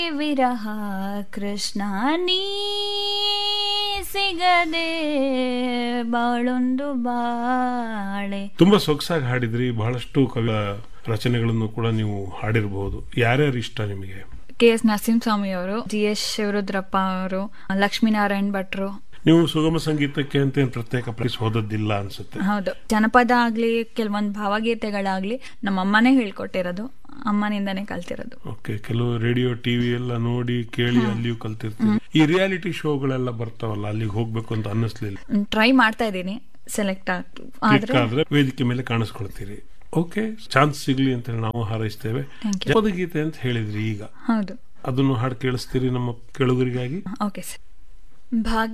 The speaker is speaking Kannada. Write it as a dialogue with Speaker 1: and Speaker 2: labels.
Speaker 1: ವಿರಹ ಕೃಷ್ಣ ನೀ ಸಿಗದೆ ಬಾಳೊಂದು ಬಾಳೆ
Speaker 2: ತುಂಬಾ ಸೊಗಸಾಗಿ ಹಾಡಿದ್ರಿ ಬಹಳಷ್ಟು ಕವಿ ರಚನೆಗಳನ್ನು ಕೂಡ ನೀವು ಹಾಡಿರಬಹುದು ಯಾರ್ಯಾರು ಇಷ್ಟ ನಿಮಗೆ
Speaker 1: ಕೆ ಎಸ್ ನರಸಿಂಹಸ್ವಾಮಿ ಅವರು ಜಿ ಎಸ್ ಶಿವರುದ್ರಪ್ಪ ಅವರು ಲಕ್ಷ್ಮೀನಾರಾಯಣ್ ಭಟ್ರು
Speaker 2: ನೀವು ಸುಗಮ ಸಂಗೀತಕ್ಕೆ ಅಂತ ಏನ್ ಪ್ರತ್ಯೇಕ ಪ್ಲೇಸ್ ಹೋದದ್ದಿಲ್ಲ ಅನ್ಸುತ್ತೆ
Speaker 1: ಹೌದು ಜನಪದ ಆಗ್ಲಿ ಕೆಲವೊಂದು ಭಾವಗೀತೆಗಳಾಗ್ಲಿ ನಮ್ಮ ಅಮ್ಮನೇ ಹೇಳ್ಕೊಟ್ಟಿರೋದು ಅಮ್ಮನಿಂದಾನೇ ಕಲ್ತಿರೋದು
Speaker 2: ಓಕೆ ಕೆಲವು ರೇಡಿಯೋ ಟಿವಿ ಎಲ್ಲ ನೋಡಿ ಕೇಳಿ ಅಲ್ಲಿಯೂ ಕಲ್ತಿರ್ತೀವಿ ಈ ರಿಯಾಲಿಟಿ ಶೋಗಳೆಲ್ಲ ಬರ್ತಾವಲ್ಲ ಅಲ್ಲಿಗೆ ಹೋಗ್ಬೇಕು ಅಂತ ಅನ್ನಿಸ್ಲಿಲ್ಲ
Speaker 1: ಟ್ರೈ ಮಾಡ್ತಾ ಇದ್ದೀನಿ ಸೆಲೆಕ್ಟ್
Speaker 2: ಕ್ಲಿಕ್
Speaker 1: ಆದ್ರೆ
Speaker 2: ಆದ್ರೆ ವೇದಿಕೆ ಮೇಲೆ ಕಾಣಿಸ್ಕೊಳ್ತೀರಿ ಓಕೆ ಚಾನ್ಸ್ ಸಿಗ್ಲಿ ಅಂತ ಹೇಳಿ ನಾವು ಹಾರೈಸ್ತೇವೆ
Speaker 1: Thank you.
Speaker 2: ಜನಪದ ಗೀತೆ ಅಂತ ಹೇಳಿದ್ರಿ ಈಗ
Speaker 1: ಹೌದು
Speaker 2: ಅದನ್ನು ಹಾಡು ಕೇಳಿಸ್ತೀರಿ ನಮ್ಮ ಕೆಳಗರಿಗಾಗಿ
Speaker 1: ಓಕೆ ಸರ್ ಭಾಗ್ಯ